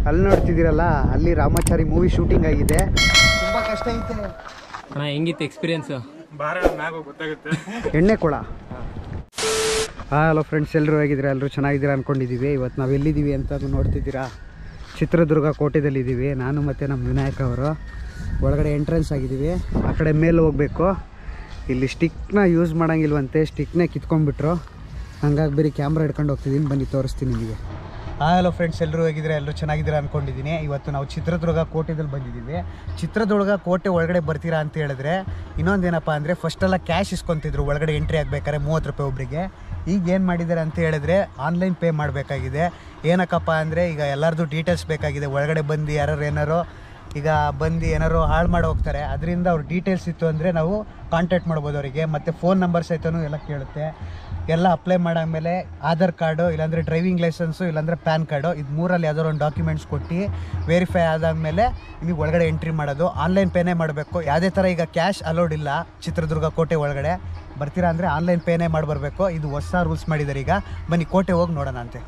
ಅಲ್ಲಿ ನೋಡ್ತಿದ್ದೀರಲ್ಲ ಅಲ್ಲಿ Ramachari movie shooting ಆಗಿದೆ ತುಂಬ ಕಷ್ಟ ಐತೆ ಅಣ್ಣ ಹೆಂಗಿತ್ತು ಎಕ್ಸ್ಪೀರಿಯನ್ಸು ಎಣ್ಣೆ ಕೊಳ ಹಾಂ ಹಲೋ ಫ್ರೆಂಡ್ಸ್ ಎಲ್ಲರೂ ಹೇಗಿದ್ದೀರಾ ಎಲ್ಲರೂ ಚೆನ್ನಾಗಿದ್ದೀರಾ ಅಂದ್ಕೊಂಡಿದ್ದೀವಿ ಇವತ್ತು ನಾವು ಎಲ್ಲಿದ್ದೀವಿ ಅಂತ ನೋಡ್ತಿದ್ದೀರಾ ಚಿತ್ರದುರ್ಗ ಕೋಟೆದಲ್ಲಿದ್ದೀವಿ ನಾನು ಮತ್ತು ನಮ್ಮ ವಿನಾಯಕ್ ಅವರು ಒಳಗಡೆ ಎಂಟ್ರೆನ್ಸ್ ಆಗಿದ್ದೀವಿ ಆ ಕಡೆ ಮೇಲೆ ಹೋಗಬೇಕು ಇಲ್ಲಿ ಸ್ಟಿಕ್ನ ಯೂಸ್ ಮಾಡೋಂಗಿಲ್ವಂತೆ ಸ್ಟಿಕ್ನೇ ಕಿತ್ಕೊಂಡ್ಬಿಟ್ರು ಹಂಗಾಗಿ ಬರೀ ಕ್ಯಾಮ್ರಾ ಹಿಡ್ಕೊಂಡು ಹೋಗ್ತಿದ್ದೀನಿ ಬನ್ನಿ ತೋರಿಸ್ತೀನಿ ನಿಮಗೆ ಹಾಂ ಹಲೋ ಫ್ರೆಂಡ್ಸ್ ಎಲ್ಲರೂ ಹೇಗಿದ್ದೀರಾ ಎಲ್ಲರೂ ಚೆನ್ನಾಗಿದ್ದೀರಾ ಅಂದ್ಕೊಂಡಿದ್ದೀನಿ ಇವತ್ತು ನಾವು ಚಿತ್ರದುರ್ಗ ಕೋಟೆದಲ್ಲಿ ಬಂದಿದ್ದೀವಿ ಚಿತ್ರದುರ್ಗ ಕೋಟೆ ಒಳಗಡೆ ಬರ್ತೀರಾ ಅಂತ ಹೇಳಿದ್ರೆ ಇನ್ನೊಂದೇನಪ್ಪ ಅಂದರೆ ಫಸ್ಟೆಲ್ಲ ಕ್ಯಾಶ್ ಇಸ್ಕೊತಿದ್ರು ಒಳಗಡೆ ಎಂಟ್ರಿ ಆಗಬೇಕಾದ್ರೆ ಮೂವತ್ತು ರೂಪಾಯಿ ಒಬ್ಬರಿಗೆ ಈಗ ಏನು ಮಾಡಿದ್ದಾರೆ ಅಂತ ಹೇಳಿದ್ರೆ ಆನ್ಲೈನ್ ಪೇ ಮಾಡಬೇಕಾಗಿದೆ ಏನಕ್ಕಪ್ಪ ಅಂದರೆ ಈಗ ಎಲ್ಲರದು ಡೀಟೇಲ್ಸ್ ಬೇಕಾಗಿದೆ ಒಳಗಡೆ ಬಂದು ಯಾರು ಏನಾರು ಈಗ ಬಂದು ಏನಾರು ಹಾಳು ಮಾಡಿ ಹೋಗ್ತಾರೆ ಅದರಿಂದ ಅವ್ರ ಡೀಟೇಲ್ಸ್ ಇತ್ತು ಅಂದರೆ ನಾವು ಕಾಂಟ್ಯಾಕ್ಟ್ ಮಾಡ್ಬೋದು ಅವರಿಗೆ ಮತ್ತು ಫೋನ್ ನಂಬರ್ ಸಹಿತನೂ ಎಲ್ಲ ಕೇಳುತ್ತೆ ಎಲ್ಲ ಅಪ್ಲೈ ಮಾಡಾದ್ಮೇಲೆ ಆಧಾರ್ ಕಾರ್ಡು ಇಲ್ಲಾಂದರೆ ಡ್ರೈವಿಂಗ್ ಲೈಸೆನ್ಸು ಇಲ್ಲಾಂದರೆ ಪ್ಯಾನ್ ಕಾರ್ಡು ಇದು ಮೂರಲ್ಲಿ ಯಾವ್ದಾದ್ರು ಒಂದು ಡಾಕ್ಯುಮೆಂಟ್ಸ್ ಕೊಟ್ಟು ವೆರಿಫೈ ಆದಾದಮೇಲೆ ನಿಮಗೆ ಒಳಗಡೆ ಎಂಟ್ರಿ ಮಾಡೋದು ಆನ್ಲೈನ್ ಪೇನೇ ಮಾಡಬೇಕು ಯಾವುದೇ ಥರ ಈಗ ಕ್ಯಾಶ್ ಅಲೋಡ್ ಇಲ್ಲ ಚಿತ್ರದುರ್ಗ ಕೋಟೆ ಒಳಗಡೆ ಬರ್ತೀರಾ ಅಂದರೆ ಆನ್ಲೈನ್ ಪೇನೇ ಮಾಡಿ ಬರಬೇಕು ಇದು ಹೊಸ ರೂಲ್ಸ್ ಮಾಡಿದ್ದಾರೆ ಈಗ ಬನ್ನಿ ಕೋಟೆ ಹೋಗಿ ನೋಡೋಣ ಅಂತೆ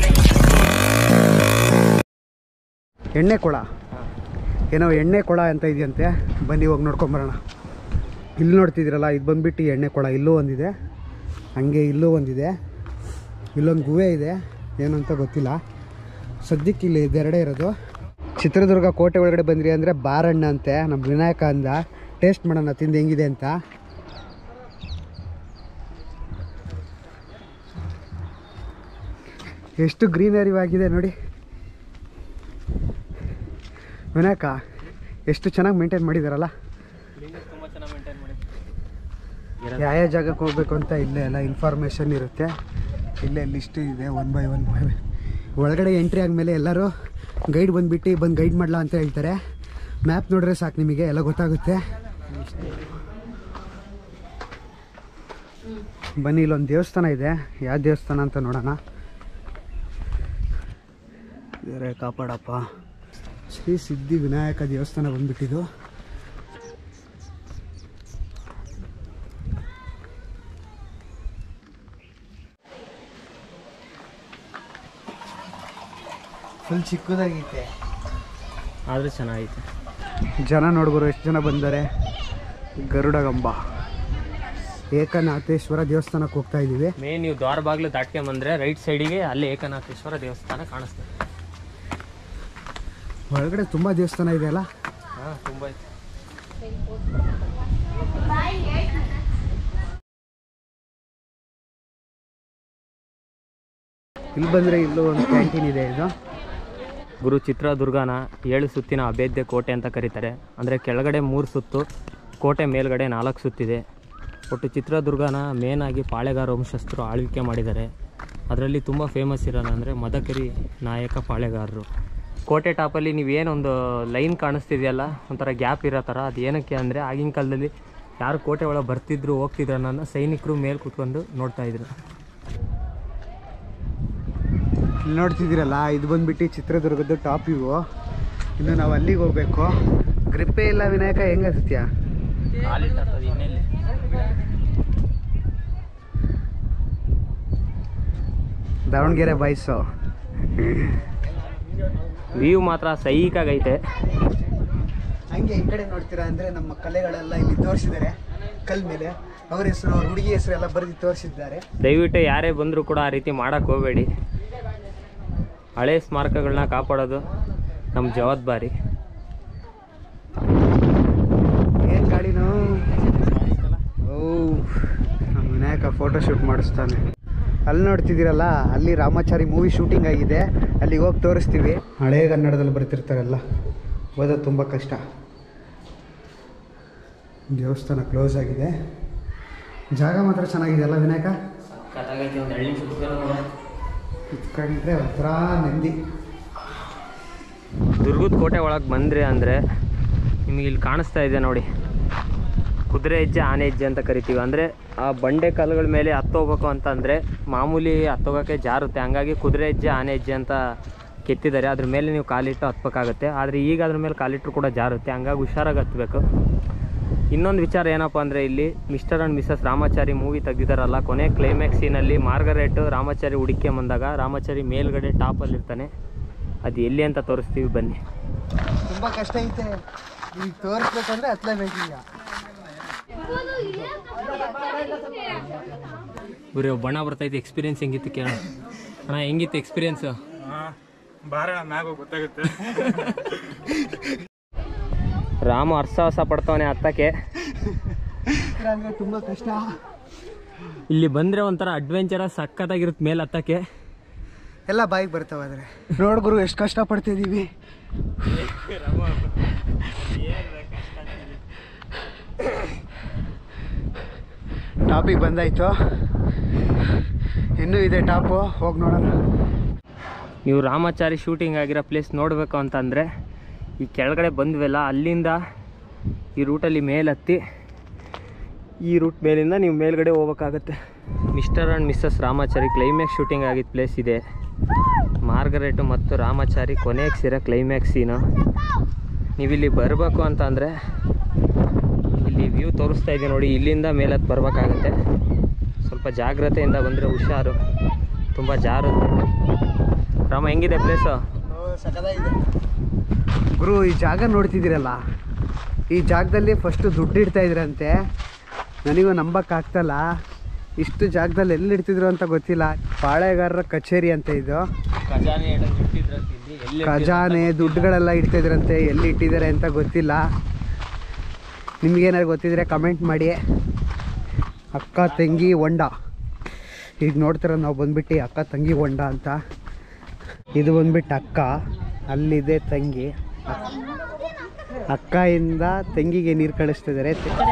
ಎಣ್ಣೆ ಕೊಳ ಏನೋ ಎಣ್ಣೆ ಕೊಳ ಅಂತ ಇದೆಯಂತೆ ಬನ್ನಿ ಹೋಗಿ ನೋಡ್ಕೊಂಬರೋಣ ಇಲ್ಲಿ ನೋಡ್ತಿದ್ದೀರಲ್ಲ ಇದು ಬಂದ್ಬಿಟ್ಟು ಎಣ್ಣೆ ಕೊಳ ಇಲ್ಲೂ ಒಂದಿದೆ ಹಾಗೆ ಇಲ್ಲೂ ಒಂದಿದೆ ಇಲ್ಲೊಂದು ಗುಹೆ ಇದೆ ಏನು ಅಂತ ಗೊತ್ತಿಲ್ಲ ಸದ್ಯಕ್ಕೆ ಇಲ್ಲಿ ಇದೆರಡೇ ಇರೋದು ಚಿತ್ರದುರ್ಗ ಕೋಟೆ ಒಳಗಡೆ ಬಂದ್ರಿ ಅಂದರೆ ಬಾರಣ್ಣ ಅಂತೆ ನಮ್ಮ ವಿನಾಯಕ ಅಂದ ಟೇಸ್ಟ್ ಮಾಡೋಣ ತಿಂದು ಹೆಂಗಿದೆ ಅಂತ ಎಷ್ಟು ಗ್ರೀನರಿ ಆಗಿದೆ ನೋಡಿ ವಿನಾಯಕ ಎಷ್ಟು ಚೆನ್ನಾಗಿ ಮೇಂಟೈನ್ ಮಾಡಿದಾರಲ್ಲ ತುಂಬ ಚೆನ್ನಾಗಿ ಮೇಂಟೈನ್ ಮಾಡಿ ಯಾವ ಯಾವ ಜಾಗಕ್ಕೆ ಹೋಗ್ಬೇಕು ಅಂತ ಇಲ್ಲೇ ಎಲ್ಲ ಇನ್ಫಾರ್ಮೇಷನ್ ಇರುತ್ತೆ ಇಲ್ಲೇ ಲಿಸ್ಟ್ ಇದೆ ಒನ್ ಬೈ ಒನ್ ಬೈ ಒಳಗಡೆ ಎಂಟ್ರಿ ಆದಮೇಲೆ ಎಲ್ಲರೂ ಗೈಡ್ ಬಂದುಬಿಟ್ಟು ಬಂದು ಗೈಡ್ ಮಾಡಲ ಅಂತ ಹೇಳ್ತಾರೆ ಮ್ಯಾಪ್ ನೋಡಿದ್ರೆ ಸಾಕು ನಿಮಗೆ ಎಲ್ಲ ಗೊತ್ತಾಗುತ್ತೆ ಬನ್ನಿ ಇಲ್ಲೊಂದು ದೇವಸ್ಥಾನ ಇದೆ ಯಾವ ದೇವಸ್ಥಾನ ಅಂತ ನೋಡೋಣ ಬೇರೆ ಕಾಪಾಡಪ್ಪ ಶ್ರೀ ಸಿದ್ಧಿ ವಿನಾಯಕ ದೇವಸ್ಥಾನ ಬಂದ್ಬಿಟ್ಟಿದ್ದು ಫುಲ್ ಚಿಕ್ಕದಾಗೈತೆ ಆದರೂ ಚೆನ್ನಾಗೈತೆ ಜನ ನೋಡ್ಬೋದು ಎಷ್ಟು ಜನ ಬಂದರೆ ಗರುಡಗಂಬ ಏಕನಾಥೇಶ್ವರ ದೇವಸ್ಥಾನಕ್ಕೆ ಹೋಗ್ತಾ ಇದ್ದೀವಿ ಮೇನ್ ನೀವು ದ್ವಾರ ಬಾಗಿಲು ದಾಟ್ಕೊಂಬಂದ್ರೆ ರೈಟ್ ಸೈಡಿಗೆ ಅಲ್ಲಿ ಏಕನಾಥೇಶ್ವರ ದೇವಸ್ಥಾನ ಕಾಣಿಸ್ತದೆ ಒಳಗಡೆ ತುಂಬ ದೇವಸ್ಥಾನ ಇದೆ ಅಲ್ಲ ಹಾಂ ತುಂಬ ಐತೆ ಇಲ್ಲಿ ಬಂದರೆ ಇಲ್ಲೂ ಒಂದು ಕ್ಯಾಂಟೀನ್ ಇದೆ ಇದು ಗುರು ಚಿತ್ರದುರ್ಗನ ಏಳು ಸುತ್ತಿನ ಅಭೇದ್ಯ ಕೋಟೆ ಅಂತ ಕರೀತಾರೆ ಅಂದರೆ ಕೆಳಗಡೆ ಮೂರು ಸುತ್ತು ಕೋಟೆ ಮೇಲ್ಗಡೆ ನಾಲ್ಕು ಸುತ್ತಿದೆ ಒಟ್ಟು ಚಿತ್ರದುರ್ಗನ ಮೇನಾಗಿ ಪಾಳೆಗಾರ ವಂಶಸ್ಥರು ಆಳ್ವಿಕೆ ಮಾಡಿದ್ದಾರೆ ಅದರಲ್ಲಿ ತುಂಬ ಫೇಮಸ್ ಇರೋದಂದರೆ ಮದಕರಿ ನಾಯಕ ಪಾಳೆಗಾರರು ಕೋಟೆ ಟಾಪಲ್ಲಿ ನೀವೇನೊಂದು ಲೈನ್ ಕಾಣಿಸ್ತಿದೆಯಲ್ಲ ಒಂಥರ ಗ್ಯಾಪ್ ಇರೋ ಥರ ಅದು ಏನಕ್ಕೆ ಅಂದರೆ ಆಗಿನ ಕಾಲದಲ್ಲಿ ಯಾರು ಕೋಟೆ ಒಳಗೆ ಬರ್ತಿದ್ರು ಹೋಗ್ತಿದ್ರು ಅನ್ನೋದನ್ನ ಸೈನಿಕರು ಮೇಲೆ ಕೂತ್ಕೊಂಡು ನೋಡ್ತಾ ಇದ್ರು ಇಲ್ಲಿ ನೋಡ್ತಿದ್ದೀರಲ್ಲ ಇದು ಬಂದ್ಬಿಟ್ಟು ಚಿತ್ರದುರ್ಗದ ಟಾಪ್ ಇವು ಇನ್ನು ನಾವು ಅಲ್ಲಿಗೆ ಹೋಗ್ಬೇಕು ಗ್ರಿಪ್ಪೇ ಇಲ್ಲ ವಿನಾಯಕ ಹೆಂಗೆ ಸತ್ಯ ಇನ್ನೆಲ್ಲಿ ದಾವಣಗೆರೆ ಬಾಯ್ಸು ವ್ಯೂ ಮಾತ್ರ ಸೈಕಾಗೈತೆ ಹಂಗೆ ಈ ಕಡೆ ನೋಡ್ತೀರಾ ಅಂದರೆ ನಮ್ಮ ಕಲೆಗಳೆಲ್ಲ ಇಲ್ಲಿ ತೋರಿಸಿದ್ದಾರೆ ಕಲ್ ಮೇಲೆ ಅವ್ರ ಹೆಸರು ಅವ್ರ ಹುಡುಗಿ ಹೆಸರು ಎಲ್ಲ ಬರೆದು ತೋರಿಸಿದ್ದಾರೆ ದಯವಿಟ್ಟು ಯಾರೇ ಬಂದರೂ ಕೂಡ ಆ ರೀತಿ ಮಾಡೋಕ್ಕೆ ಹೋಗಬೇಡಿ ಹಳೆ ಸ್ಮಾರಕಗಳನ್ನ ಕಾಪಾಡೋದು ನಮ್ಮ ಜವಾಬ್ದಾರಿ ಏನು ಗಾಡಿನೋ ಓ ನಮ್ಮ ವಿನಾಯಕ ಫೋಟೋ ಶೂಟ್ ಮಾಡಿಸ್ತಾನೆ ಅಲ್ಲಿ ನೋಡ್ತಿದ್ದೀರಲ್ಲ ಅಲ್ಲಿ ರಾಮಾಚಾರಿ ಮೂವಿ ಶೂಟಿಂಗ್ ಆಗಿದೆ ಅಲ್ಲಿಗೆ ಹೋಗಿ ತೋರಿಸ್ತೀವಿ ಹಳೆ ಕನ್ನಡದಲ್ಲಿ ಬರ್ತಿರ್ತಾರಲ್ಲ ಓದೋದು ತುಂಬ ಕಷ್ಟ ದೇವಸ್ಥಾನ ಕ್ಲೋಸ್ ಆಗಿದೆ ಜಾಗ ಮಾತ್ರ ಚೆನ್ನಾಗಿದೆ ಅಲ್ಲ ವಿನಾಯಕ ಕುತ್ಕೊಂಡ್ರೆ ಒಂಥರ ನೆಮ್ಮದಿ ದುರ್ಗದ ಕೋಟೆ ಒಳಗೆ ಬಂದರೆ ಅಂದರೆ ನಿಮಗೆ ಇಲ್ಲಿ ಕಾಣಿಸ್ತಾ ಇದೆ ನೋಡಿ ಕುದುರೆ ಹೆಜ್ಜೆ ಆನೆ ಹೆಜ್ಜೆ ಅಂತ ಕರಿತೀವಿ ಅಂದರೆ ಆ ಬಂಡೆ ಕಲ್ಲುಗಳ ಮೇಲೆ ಹತ್ತೋಗ್ಬೇಕು ಅಂತಂದರೆ ಮಾಮೂಲಿ ಹತ್ತೋಗೋಕ್ಕೆ ಜಾರುತ್ತೆ ಹಂಗಾಗಿ ಕುದುರೆ ಹೆಜ್ಜೆ ಆನೆ ಹೆಜ್ಜೆ ಅಂತ ಕೆತ್ತಿದ್ದಾರೆ ಅದ್ರ ಮೇಲೆ ನೀವು ಕಾಲಿಟ್ಟು ಹತ್ಬೇಕಾಗುತ್ತೆ ಆದರೆ ಈಗ ಅದ್ರ ಮೇಲೆ ಕಾಲಿಟ್ಟರು ಕೂಡ ಜಾರುತ್ತೆ ಹಂಗಾಗಿ ಹುಷಾರಾಗಿ ಹತ್ತಬೇಕು ಇನ್ನೊಂದು ವಿಚಾರ ಏನಪ್ಪ ಅಂದರೆ ಇಲ್ಲಿ mister and missus Ramachari movie ತೆಗ್ದಿದ್ದಾರಲ್ಲ ಕೊನೆ ಕ್ಲೈಮ್ಯಾಕ್ಸ್ ಸೀನಲ್ಲಿ ಮಾರ್ಗರೇಟ್ ರಾಮಾಚಾರಿ ಹುಡುಕಿ ಬಂದಾಗ ರಾಮಾಚಾರಿ ಮೇಲ್ಗಡೆ ಟಾಪಲ್ಲಿ ಇರ್ತಾನೆ ಅದು ಎಲ್ಲಿ ಅಂತ ತೋರಿಸ್ತೀವಿ ಬನ್ನಿ ತುಂಬ ಕಷ್ಟ ಐತೆ ಈಗ ತೋರಿಸ್ಬೇಕಂದ್ರೆ ಹತ್ಲೇಬೇಕು ಈಗ ಇವ್ರು ಬಣ್ಣ ಬರ್ತೈತೆ ಎಕ್ಸ್ಪೀರಿಯನ್ಸ್ ಹೆಂಗಿತ್ತು ಕೇಳ ಅಣ್ಣ ಹೆಂಗಿತ್ತು ಎಕ್ಸ್ಪೀರಿಯನ್ಸು ಬಾರಣ ಮ್ಯಾಗ ಗೊತ್ತಾಗುತ್ತೆ ರಾಮ ಹರ್ಸಾಹಸ ಪಡ್ತವನೆ ಹತ್ತಕ್ಕೆ ಅಂದರೆ ತುಂಬ ಕಷ್ಟ ಇಲ್ಲಿ ಬಂದರೆ ಒಂಥರ ಅಡ್ವೆಂಚರ ಸಖತ್ತಾಗಿರುತ್ತೆ ಮೇಲೆ ಹತ್ತಕ್ಕೆ ಎಲ್ಲ ಬಾಯಿಗೆ ಬರ್ತಾವೆ ಆದರೆ ನೋಡ್ ಗುರು ಎಷ್ಟು ಕಷ್ಟ ಪಡ್ತಿದ್ದೀವಿ ಟಾಪಿಗೆ ಬಂದಾಯ್ತು ಇನ್ನೂ ಇದೆ ಟಾಪು ಹೋಗಿ ನೋಡೋಣ ನೀವು ರಾಮಾಚಾರಿ ಶೂಟಿಂಗ್ ಆಗಿರೋ ಪ್ಲೇಸ್ ನೋಡಬೇಕು ಅಂತಂದರೆ ಈ ಕೆಳಗಡೆ ಬಂದ್ವಲ್ಲ ಅಲ್ಲಿಂದ ಈ ರೂಟಲ್ಲಿ ಮೇಲೆ ಹತ್ತಿ ಈ ರೂಟ್ ಮೇಲಿಂದ ನೀವು ಮೇಲ್ಗಡೆ ಹೋಗ್ಬೇಕಾಗತ್ತೆ mister and missus Ramachari climax shooting ಆಗಿದ್ದ ಪ್ಲೇಸ್ ಇದೆ ಮಾರ್ಗರೇಟು ಮತ್ತು ರಾಮಾಚಾರಿ ಕೊನೆಗೆ ಸೇರೋ ಕ್ಲೈಮ್ಯಾಕ್ಸ್ ಸೀನು ನೀವಿಲ್ಲಿ ಬರಬೇಕು ಅಂತ ಅಂದರೆ ಇಲ್ಲಿ ವ್ಯೂ ತೋರಿಸ್ತಾ ಇದ್ದೀವಿ ನೋಡಿ ಇಲ್ಲಿಂದ ಮೇಲತ್ತು ಬರಬೇಕಾಗತ್ತೆ ಸ್ವಲ್ಪ ಜಾಗ್ರತೆಯಿಂದ ಬಂದರೆ ಹುಷಾರು ತುಂಬ ಜಾರುತ್ತೆ ರಾಮ ಹೆಂಗಿದೆ ಪ್ಲೇಸು ಗುರು ಈ ಜಾಗ ನೋಡ್ತಿದ್ದೀರಲ್ಲ ಈ ಜಾಗದಲ್ಲಿ ಫಸ್ಟು ದುಡ್ಡು ಇಡ್ತಾ ಇದ್ರಂತೆ ನನಗೂ ನಂಬಕ್ಕಾಗ್ತಲ್ಲ ಇಷ್ಟು ಜಾಗದಲ್ಲಿ ಎಲ್ಲಿ ಇಡ್ತಿದ್ರು ಅಂತ ಗೊತ್ತಿಲ್ಲ ಪಾಳೆಗಾರರ ಕಚೇರಿ ಅಂತ ಇದು ಖಜಾನೆ ಖಜಾನೆ ದುಡ್ಡುಗಳೆಲ್ಲ ಇಡ್ತಾ ಇದ್ರಂತೆ ಎಲ್ಲಿ ಇಟ್ಟಿದ್ದಾರೆ ಅಂತ ಗೊತ್ತಿಲ್ಲ ನಿಮ್ಗೇನಾದ್ರು ಗೊತ್ತಿದ್ರೆ ಕಮೆಂಟ್ ಮಾಡಿ ಅಕ್ಕ ತಂಗಿ ಹೊಂಡ ಈಗ ನೋಡ್ತೀರ ನಾವು ಬಂದ್ಬಿಟ್ಟು ಅಕ್ಕ ತಂಗಿ ಹೊಂಡ ಅಂತ ಇದು ಬಂದ್ಬಿಟ್ಟು ಅಕ್ಕ ಅಲ್ಲಿದೆ ತಂಗಿ ಅಕ್ಕಯಿಂದ ತಂಗಿಗೆ ನೀರು ಕಳಿಸ್ತಿದ್ದಾರೆ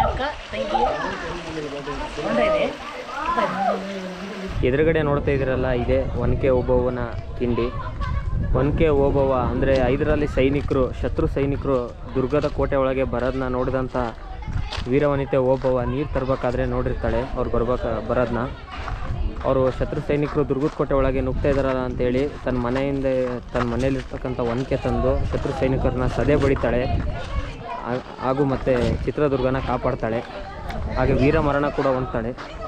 ಎದುರುಗಡೆ ನೋಡ್ತಾ ಇದ್ದೀರಲ್ಲ ಇದೆ ಒನಕೆ ಓಬವ್ವನ ಕಿಂಡಿ ಒನಕೆ ಓಬವ್ವ ಅಂದರೆ ಐದರಲ್ಲಿ ಸೈನಿಕರು ಶತ್ರು ಸೈನಿಕರು ದುರ್ಗದ ಕೋಟೆ ಒಳಗೆ ಬರೋದನ್ನ ನೋಡಿದಂಥ ವೀರವನಿತೆ ಓಬವ್ವ ನೀರು ತರಬೇಕಾದ್ರೆ ನೋಡಿರ್ತಾಳೆ ಅವ್ರು ಬರ್ಬೇಕ ಬರೋದನ್ನ ಅವರು ಶತ್ರು ಸೈನಿಕರು ದುರ್ಗದ ಕೋಟೆ ಒಳಗೆ ನುಗ್ತಾ ಇದ್ದಾರಲ್ಲ ಅಂತೇಳಿ ತನ್ನ ಮನೆಯಿಂದ ತನ್ನ ಮನೆಯಲ್ಲಿರ್ತಕ್ಕಂಥ ಒನಕೆ ತಂದು ಶತ್ರು ಸೈನಿಕರನ್ನ ಸದೆ ಬಡಿತಾಳೆ ಆ- ಹಾಗೂ ಮತ್ತು ಚಿತ್ರದುರ್ಗನ ಕಾಪಾಡ್ತಾಳೆ ಹಾಗೆ ವೀರ ಮರಣ ಕೂಡ ಹೊಂದ್ತಾಳೆ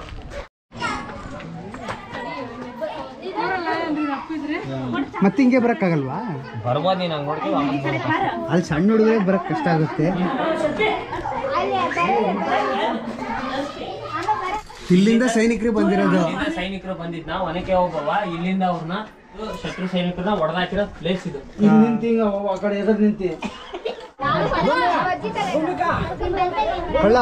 ಮತ್ತೆ ಹಿಂಗೆ ಬರೋಕ್ಕಾಗಲ್ವಾ ಬರ್ಬೋದು ನೀನು ಹಂಗೆ ನೋಡ್ತೀವಿ ಅಲ್ಲಿ ಸಣ್ಣ ಹುಡುಗರೇ ಬರೋಕ್ಕೆ ಕಷ್ಟ ಆಗುತ್ತೆ ಇಲ್ಲಿಂದ ಸೈನಿಕರು ಬಂದಿರೋದು ಇಲ್ಲಿಂದ ಸೈನಿಕರು ಬಂದಿದ್ನ ಒನಕೆ ಹೋಗವ ಇಲ್ಲಿಂದ ಅವ್ರನ್ನ ಶತ್ರು ಸೈನಿಕರನ್ನ ಹೊಡೆದಾಕಿರೋ ಪ್ಲೇಸ್ ಇದು ಕಳ್ಳ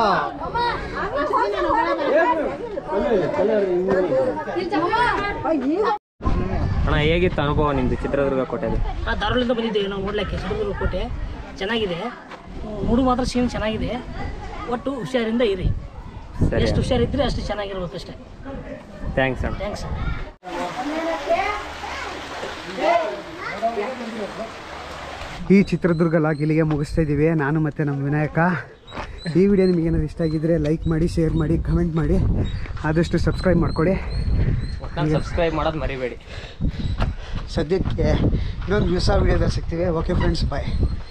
ಅಣ್ಣ ಹೇಗಿತ್ತು ಅನುಭವ ನಿಮ್ದು ಚಿತ್ರದುರ್ಗ ಕೋಟೆದು ಆ ಧಾರವಾಡದಿಂದ ಬಂದಿದ್ದೇವೆ ನಾವು ನೋಡ್ಲಿಕ್ಕೆ ಚಿತ್ರದುರ್ಗ ಕೋಟೆ ಚೆನ್ನಾಗಿದೆ ನೋಡು ಮಾತ್ರ ಸೀನ್ ಚೆನ್ನಾಗಿದೆ ಒಟ್ಟು ಹುಷಾರಿಂದ ಇರಿ ಸರಿ ಎಷ್ಟು ಹುಷಾರಿದ್ರೆ ಅಷ್ಟು ಚೆನ್ನಾಗಿರ್ಬೇಕು ಅಷ್ಟೇ ಥ್ಯಾಂಕ್ಸ್ ಅಣ್ಣ ಥ್ಯಾಂಕ್ಸ್ ಈ ಚಿತ್ರದುರ್ಗ ಲಾಗ್ ಇಲ್ಲಿಗೆ ಮುಗಿಸ್ತಾ ಇದ್ದೀವಿ ನಾನು ಮತ್ತು ನಮ್ಮ ವಿನಾಯಕ ಈ ವಿಡಿಯೋ ನಿಮಗೆ ಏನಾದ್ರು ಇಷ್ಟ ಆಗಿದ್ರೆ ಲೈಕ್ ಮಾಡಿ ಶೇರ್ ಮಾಡಿ ಕಮೆಂಟ್ ಮಾಡಿ ಆದಷ್ಟು ಸಬ್ಸ್ಕ್ರೈಬ್ ಮಾಡ್ಕೊಳ್ಳಿ ಒಟ್ನಲ್ಲಿ ಸಬ್ಸ್ಕ್ರೈಬ್ ಮಾಡೋದು ಮರಿಬೇಡಿ ಸದ್ಯಕ್ಕೆ ಇನ್ನೊಂದು ಹೊಸ ವಿಡಿಯೋದಲ್ಲಿ ಸಿಗ್ತೀವಿ ಓಕೆ ಫ್ರೆಂಡ್ಸ್ ಬಾಯ್